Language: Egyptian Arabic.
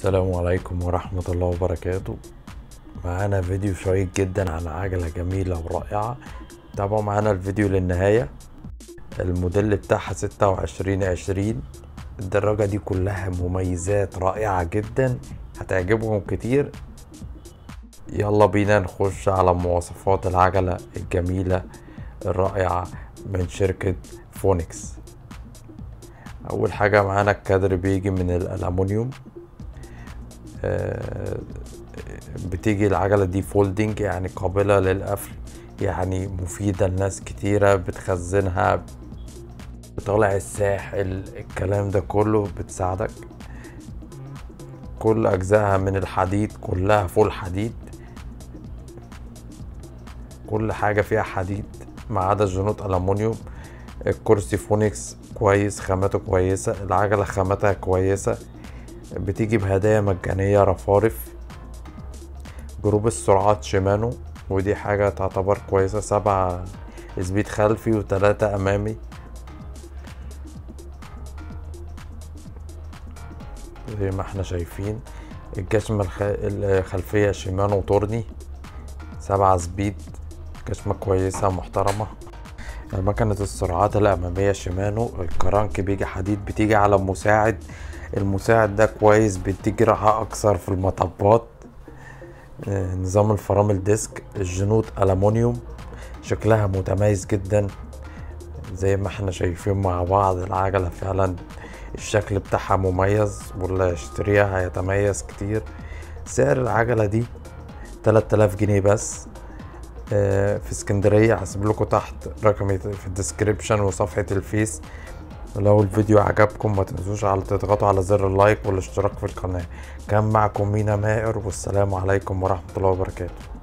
السلام عليكم ورحمة الله وبركاته معانا فيديو شيق جدا عن عجلة جميلة ورائعة تابعوا معانا الفيديو للنهاية الموديل بتاعها ستة وعشرين عشرين الدراجة دي كلها مميزات رائعة جدا هتعجبهم كتير يلا بينا نخش على مواصفات العجلة الجميلة الرائعة من شركة فونكس أول حاجة معانا الكادر بيجي من الألمونيوم آه، بتيجي العجلة دي فولدنج يعني قابلة للقفل يعني مفيدة لناس كتيرة بتخزنها بطالع الساحل الكلام ده كله بتساعدك كل أجزائها من الحديد كلها فول حديد كل حاجة فيها حديد ما عدا الجنوط ألمونيوم الكرسي فونكس كويس خامته كويسة العجلة خامتها كويسة بتيجي بهدايا مجانية رفارف جروب السرعات شيمانو ودي حاجة تعتبر كويسة سبعة سبيد خلفي وتلاتة أمامي زي ما احنا شايفين الجشمة الخ... الخلفية شيمانو تورني سبعة سبيد جشمة كويسة محترمة مكنة السرعات الأمامية شيمانو الكرانك بيجي حديد بتيجي على مساعد المساعد ده كويس بتيجي راحة أكثر في المطبات آه، نظام الفرامل ديسك الجنوط ألمونيوم شكلها متميز جدا زي ما احنا شايفين مع بعض العجلة فعلا الشكل بتاعها مميز واللي يشتريها هيتميز كتير سعر العجلة دي 3000 جنيه بس آه، في اسكندرية هسيب لكم تحت رقمي في الديسكريبشن وصفحة الفيس ولو الفيديو عجبكم ما تنسوش على تضغطوا على زر اللايك والاشتراك في القناة كان معكم مينا مائر والسلام عليكم ورحمة الله وبركاته